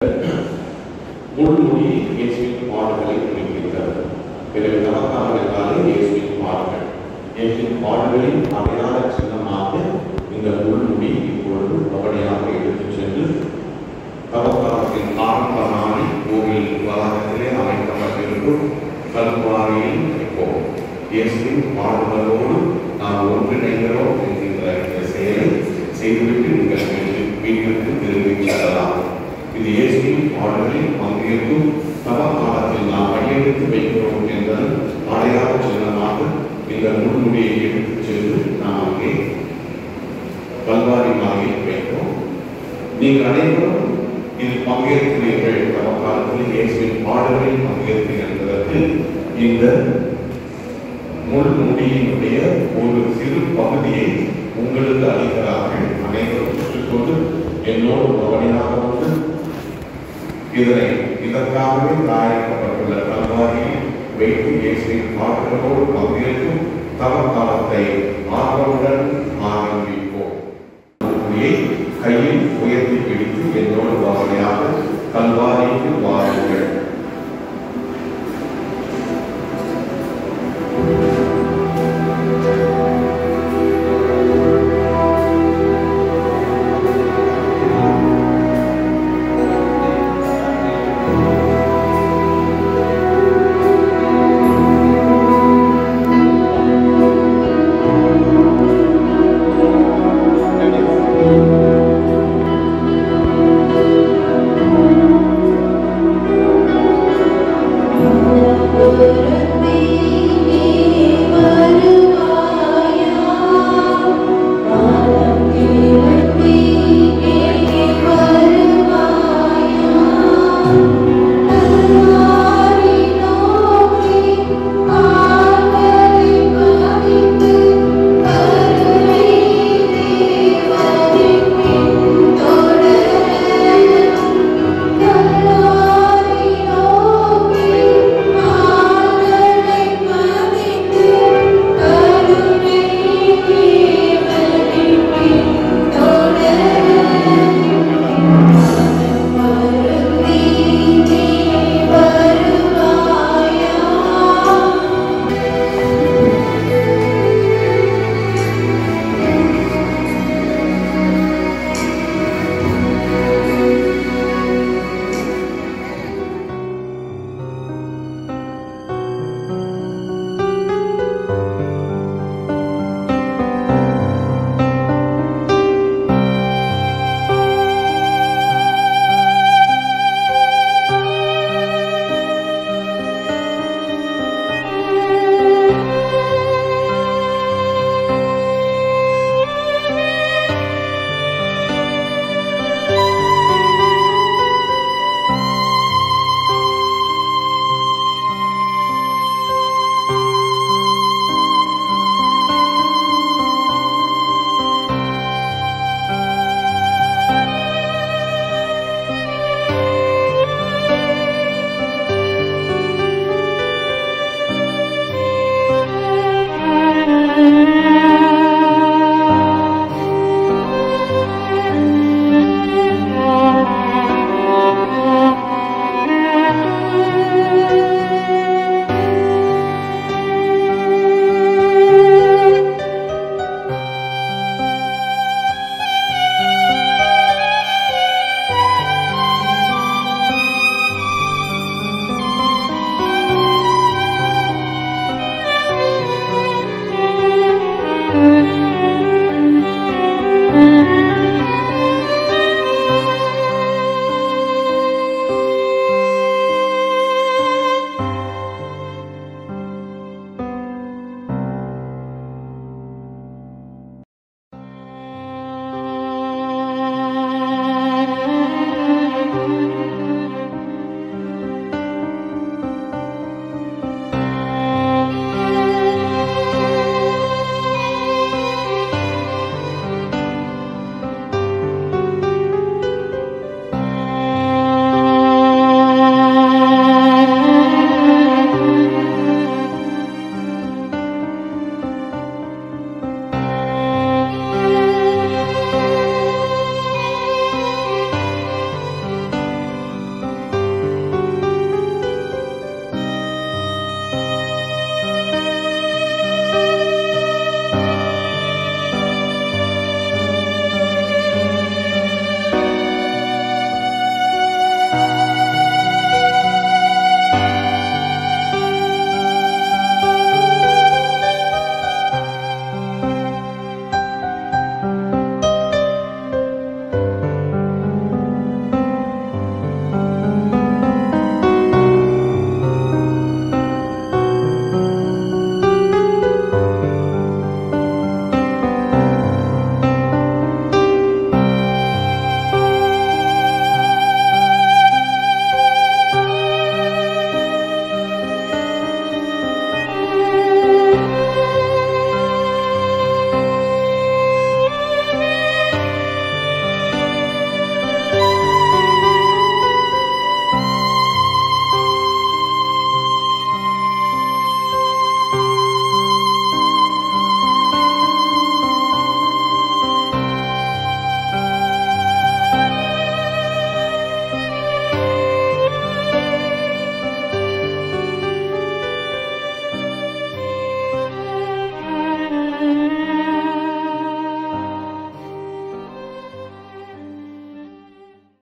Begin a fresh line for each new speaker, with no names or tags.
முள்முடி இயேசுவின் பாடுகளை குறிப்பிட்டது பிறகு நமக்காக என்றாலே இயேசுவின் பாடுகள் இயேசுவின் பாடுகளின் அடையாள சின்னமாக இந்த முள்முடி இப்பொழுது கபடியாக எடுத்துச் சென்று தவக்காலத்தின் ஆரம்ப நாளில் கோவில் வளாகத்திலே அமைக்கப்பட்டிருக்கும் கல்வாரியில் வைப்போம் இயேசுவின் பாடுகளோடு நாம் ஒன்றிணைகிறோம் என்கின்ற இந்த செயலை செய்துவிட்டு நீங்கள் வீட்டு- வீட்டிற்கு திரும்பிச் செல்லலாம் இது இயேசுவின் பாடுகளில் பங்கேற்கும் தவக்காலத்தில் நாம் கையெழுத்து வைக்கிறோம் என்பது அடையாள சின்னமாக இந்த முன்முடியை எடுத்துச் சென்று நாம் அங்கே கல்வாரி மாலையில் வைக்கிறோம் நீங்கள் அனைவரும் இதில் பங்கேற்கிறீர்கள் காலத்தில் இயேசுவின் பாடல்களில் பங்கேற்பீர்கள் என்பதற்கு இந்த முள் முடியினுடைய ஒரு சிறு பகுதியை உங்களுக்கு அளிக்கிறார்கள் அனைவரும் பெற்றுக்கொண்டு என்னோடு கவனியாக வந்து இதனை இதற்காகவே தயாரிக்கப்பட்டுள்ள கல்வாரியில் வைத்து இயேசுவின் பாடல்களோடு பங்கேற்கும் தவ காலத்தை ஆர்வமுடன்